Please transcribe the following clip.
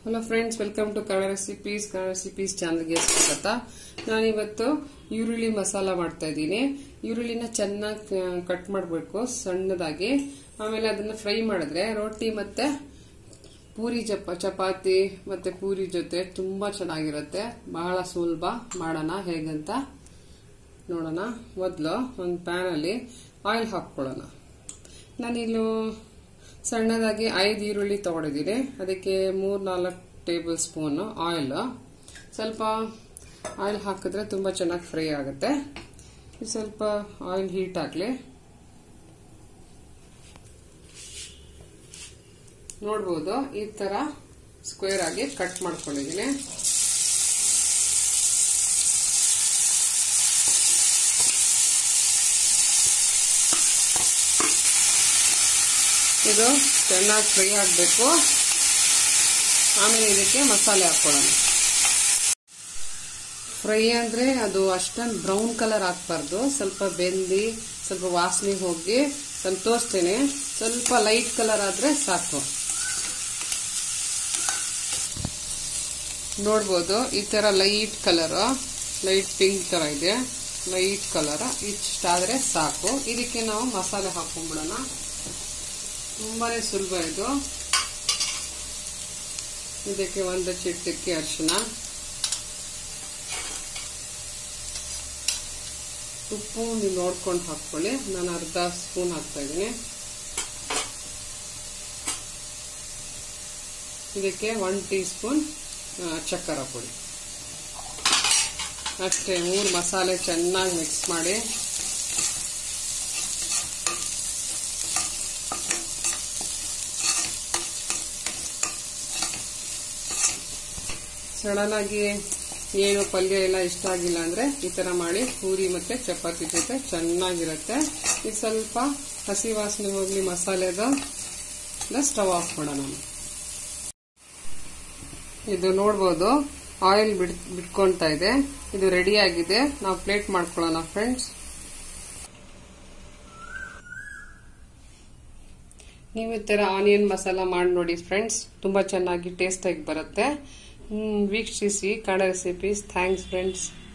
hello friends welcome to Kannada recipes Kannada recipes ಚಾನಲ್ಗೆ ಸ್ವಾಗತ ನಾನಿವತ್ತು ಈರುಳ್ಳಿ ಮಸಾಲ ಮಾಡ್ತಾ ಇದ್ದೀನಿ ಈರುಳ್ಳಿನ ಚೆನ್ನಾಗಿ ಕಟ್ ಮಾಡಬೇಕು ಸಣ್ಣದಾಗಿ ಆಮೇಲೆ ಅದನ್ನ ಫ್ರೈ ಮಾಡಿದ್ರೆ ರೊಟ್ಟಿ ಮತ್ತೆ ಪೂರಿ ಚಪ ಚಪಾತಿ ಮತ್ತೆ ಪೂರಿ ಜೊತೆ ತುಂಬಾ ಚೆನ್ನಾಗಿರುತ್ತೆ ಬಹಳ ಸುಲಭ ಮಾಡೋಣ ಹೇಗಂತ ನೋಡೋಣ ಮೊದಲು ಒಂದು ಪ್ಯಾನಲ್ಲಿ ಆಯಿಲ್ ಹಾಕ್ಕೊಳ್ಳೋಣ ನಾನಿಲ್ಲಿ ಸಣ್ಣದಾಗಿ ಐದು ಈರುಳ್ಳಿ ತಗೊಂಡಿದ್ದೀನಿ ಅದಕ್ಕೆ ಮೂರ್ ನಾಲ್ಕು ಟೇಬಲ್ ಸ್ಪೂನ್ ಆಯಿಲ್ ಸ್ವಲ್ಪ ಆಯಿಲ್ ಹಾಕಿದ್ರೆ ತುಂಬಾ ಚೆನ್ನಾಗಿ ಫ್ರೈ ಆಗುತ್ತೆ ಸ್ವಲ್ಪ ಆಯಿಲ್ ಹೀಟ್ ಆಗಲಿ ನೋಡ್ಬೋದು ಈ ತರ ಸ್ಕ್ವೇರ್ ಆಗಿ ಕಟ್ ಮಾಡ್ಕೊಂಡಿದ್ದೀನಿ ಇದು ಚೆನ್ನಾಗಿ ಫ್ರೈ ಆಗಬೇಕು ಆಮೇಲೆ ಇದಕ್ಕೆ ಮಸಾಲೆ ಹಾಕೊಳ್ಳೋಣ ಫ್ರೈ ಅಂದ್ರೆ ಅದು ಅಷ್ಟೊಂದು ಬ್ರೌನ್ ಕಲರ್ ಹಾಕ್ಬಾರ್ದು ಸ್ವಲ್ಪ ಬೆಂದಿ ಸ್ವಲ್ಪ ವಾಸನೆ ಹೋಗಿ ಸ್ವಲ್ಪ ತೋರಿಸ್ತೇನೆ ಸ್ವಲ್ಪ ಲೈಟ್ ಕಲರ್ ಆದ್ರೆ ಸಾಕು ನೋಡ್ಬೋದು ಈ ತರ ಲೈಟ್ ಕಲರ್ ಲೈಟ್ ಪಿಂಕ್ ತರ ಇದೆ ಲೈಟ್ ಕಲರ್ ಇಷ್ಟಾದ್ರೆ ಸಾಕು ಇದಕ್ಕೆ ನಾವು ಮಸಾಲೆ ಹಾಕೊಂಡ್ಬಿಡೋಣ ತುಂಬಾನೇ ಸುಲಭ ಇದು ಇದಕ್ಕೆ ಒಂದು ಚಿಟ್ಟಕ್ಕೆ ಅರಿಶಿನ ಉಪ್ಪು ನೀವು ನೋಡ್ಕೊಂಡು ಹಾಕ್ಕೊಳ್ಳಿ ನಾನು ಅರ್ಧ ಸ್ಪೂನ್ ಹಾಕ್ತಾ ಇದ್ದೀನಿ ಇದಕ್ಕೆ ಒನ್ ಟೀ ಸ್ಪೂನ್ ಚಕ್ಕರ ಪುಡಿ ಅಷ್ಟೇ ಮೂರು ಮಸಾಲೆ ಚೆನ್ನಾಗಿ ಮಿಕ್ಸ್ ಮಾಡಿ ಸಡನ್ ಆಗಿ ಏನು ಪಲ್ಯ ಎಲ್ಲ ಇಷ್ಟ ಆಗಿಲ್ಲ ಅಂದ್ರೆ ಈ ತರ ಮಾಡಿ ಪೂರಿ ಮತ್ತೆ ಚಪಾತಿ ಜೊತೆ ಚೆನ್ನಾಗಿರುತ್ತೆ ಇದು ಸ್ವಲ್ಪ ಹಸಿ ವಾಸನೆ ಹೋಗ್ಲಿ ಮಸಾಲೆದು ಸ್ಟವ್ ಆಫ್ ಮಾಡೋಣ ಇದು ನೋಡ್ಬೋದು ಆಯಿಲ್ ಬಿಡ್ ಬಿಟ್ಕೊಂತ ಇದೆ ಇದು ರೆಡಿ ಆಗಿದೆ ನಾವು ಪ್ಲೇಟ್ ಮಾಡ್ಕೊಳ್ಳೋಣ ಫ್ರೆಂಡ್ಸ್ ನೀವು ಈ ತರ ಆನಿಯನ್ ಮಸಾಲ ಮಾಡಿ ನೋಡಿ ಫ್ರೆಂಡ್ಸ್ ತುಂಬಾ ಚೆನ್ನಾಗಿ ಟೇಸ್ಟ್ ಆಗಿ ಬರುತ್ತೆ ವೀಕ್ಷಿಸಿ ಕನ್ನಡ ರೆಸಿಪೀಸ್ ಥ್ಯಾಂಕ್ಸ್ ಫ್ರೆಂಡ್ಸ್